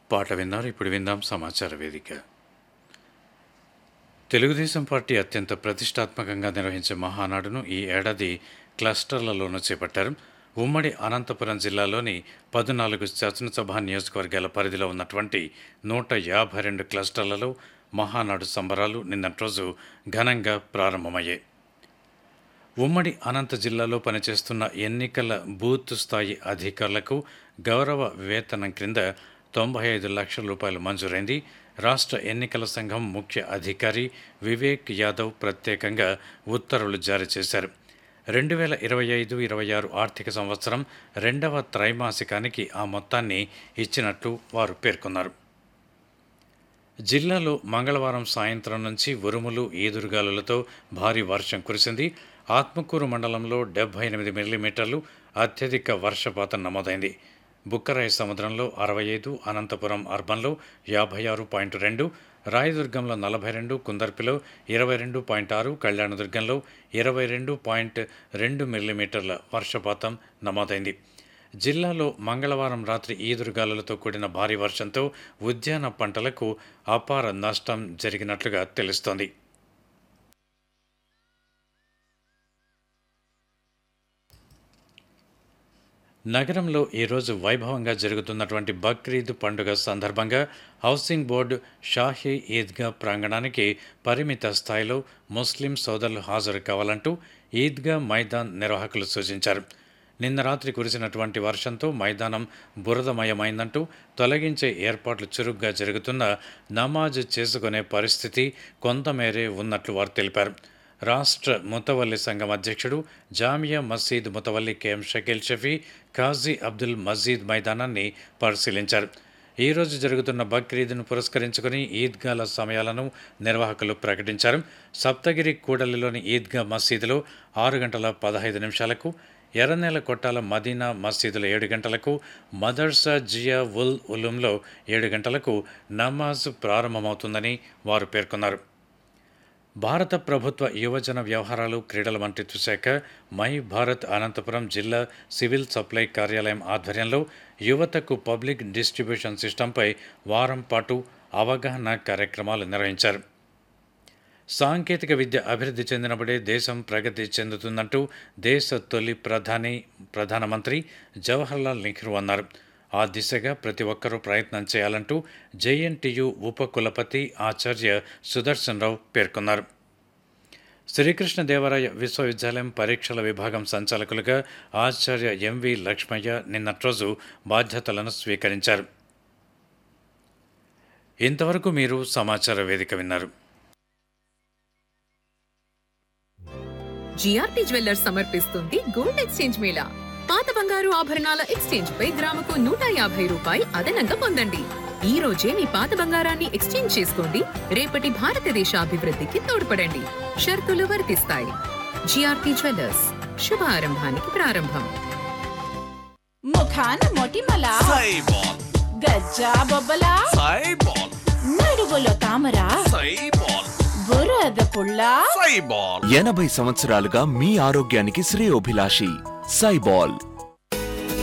పాట విన్నారు ఇప్పుడు విందాం సమాచార వేదిక తెలుగుదేశం పార్టీ అత్యంత ప్రతిష్టాత్మకంగా నిర్వహించే మహానాడును ఈ ఏడాది క్లస్టర్లలోనూ చేపట్టారు ఉమ్మడి అనంతపురం జిల్లాలోని పద్నాలుగు శాసనసభ నియోజకవర్గాల పరిధిలో ఉన్నటువంటి నూట యాభై రెండు క్లస్టర్లలో మహానాడు సంబరాలు నిన్నటి రోజు ఘనంగా ప్రారంభమయ్యాయి ఉమ్మడి అనంత జిల్లాలో పనిచేస్తున్న ఎన్నికల బూత్ స్థాయి అధికారులకు గౌరవ వేతనం క్రింద తొంభై ఐదు లక్షల రూపాయలు మంజూరైంది రాష్ట్ర ఎన్నికల సంఘం ముఖ్య అధికారి వివేక్ యాదవ్ ప్రత్యేకంగా ఉత్తర్వులు జారీ చేశారు రెండు వేల ఇరవై ఐదు ఇరవై ఆరు ఆర్థిక సంవత్సరం రెండవ త్రైమాసికానికి ఆ మొత్తాన్ని ఇచ్చినట్లు వారు పేర్కొన్నారు జిల్లాలో మంగళవారం సాయంత్రం నుంచి ఉరుములు ఈదురుగాలులతో భారీ వర్షం కురిసింది ఆత్మకూరు మండలంలో డెబ్బై ఎనిమిది మిల్లీమీటర్లు అత్యధిక వర్షపాతం నమోదైంది బుక్కరాయి సముద్రంలో అరవై ఐదు అనంతపురం అర్బన్లో యాభై ఆరు పాయింట్ రెండు రాయదుర్గంలో నలభై రెండు కుందర్పిలో ఇరవై రెండు పాయింట్ ఆరు కళ్యాణదుర్గంలో ఇరవై రెండు పాయింట్ రెండు మిల్లీమీటర్ల వర్షపాతం నమోదైంది జిల్లాలో మంగళవారం రాత్రి ఈదురుగాలులతో కూడిన భారీ వర్షంతో ఉద్యాన పంటలకు అపార నష్టం జరిగినట్లుగా తెలుస్తోంది నగరంలో ఈరోజు వైభవంగా జరుగుతున్నటువంటి బక్రీద్ పండుగ సందర్భంగా హౌసింగ్ బోర్డు షాహీ ఈద్గా ప్రాంగణానికి పరిమిత స్థాయిలో ముస్లిం సోదరులు హాజరు కావాలంటూ ఈద్గా మైదాన్ నిర్వాహకులు సూచించారు నిన్న రాత్రి కురిసినటువంటి వర్షంతో మైదానం బురదమయమైందంటూ తొలగించే ఏర్పాట్లు చురుగ్గా జరుగుతున్న నమాజ్ చేసుకునే పరిస్థితి కొంతమేరే ఉన్నట్లు వారు తెలిపారు రాష్ట్ర ముతవల్లి సంఘం అధ్యక్షుడు జామియా మసీద్ ముతవల్లి కెఎం షకీల్ షఫీ ఖాజీ అబ్దుల్ మజీద్ మైదానాన్ని పరిశీలించారు ఈ రోజు జరుగుతున్న బక్రీద్ను పురస్కరించుకుని ఈద్గాల సమయాలను నిర్వాహకులు ప్రకటించారు సప్తగిరి కూడలిలోని ఈద్గా మసీదులో ఆరు గంటల పదహైదు నిమిషాలకు ఎర్రనేల కొట్టాల మదీనా మసీదులో ఏడు గంటలకు మదర్సా జియా ఉల్ ఉలుంలో ఏడు గంటలకు నమాజ్ ప్రారంభమవుతుందని వారు పేర్కొన్నారు భారత ప్రభుత్వ యువజన వ్యవహారాలు క్రీడల మంత్రిత్వ శాఖ మై భారత్ అనంతపురం జిల్లా సివిల్ సప్లై కార్యాలయం ఆధ్వర్యంలో యువతకు పబ్లిక్ డిస్ట్రిబ్యూషన్ సిస్టంపై వారం పాటు అవగాహన కార్యక్రమాలు నిర్వహించారు సాంకేతిక విద్య అభివృద్ధి చెందినప్పుడే దేశం ప్రగతి చెందుతుందంటూ దేశ తొలి ప్రధాని ప్రధానమంత్రి జవహర్లాల్ నెహ్రూ అన్నారు ఆ దిశగా ప్రతి ఒక్కరూ ప్రయత్నం చేయాలంటూ జేఎన్టీయు ఉపకులపతి ఆచార్య సుదర్శన్ రావు పేర్కొన్నారు శ్రీకృష్ణదేవరాయ విశ్వవిద్యాలయం పరీక్షల విభాగం సంచాలకులుగా ఆచార్య ఎంవి లక్ష్మయ్య నిన్నటి రోజు బాధ్యతలను స్వీకరించారు ఇంతవరకు మీరు సమాచార వేదిక విన్నారు జిఆర్పి జ్యువెల్లర్స్ సమర్పిస్తుంది గోల్డ్ ఎక్స్చేంజ్ మేళా పాత బంగారు ఆభరణాల ఎక్స్చేంజ్ పై గ్రాముకు నూట యాభై రూపాయి అదనంగా పొందండి ఈ రోజే మీ పాత బంగారాన్ని ఎక్స్చేంజ్ చేసుకోండి రేపటి భారతదేశ అభివృద్ధికి తోడ్పడండి షరతులు వర్తిస్తాయి జిఆర్పి జ్యువెల్లర్స్ శుభారంభానికి ప్రారంభం ముఖాన మొటిమల సైబాల్ గజ్జా బొబ్బల సైబాల్ నడువులో తామర సైబాల్ బురద పుల్ల సైబాల్ ఎనభై సంవత్సరాలుగా మీ ఆరోగ్యానికి శ్రేయోభిలాషి సైబాల్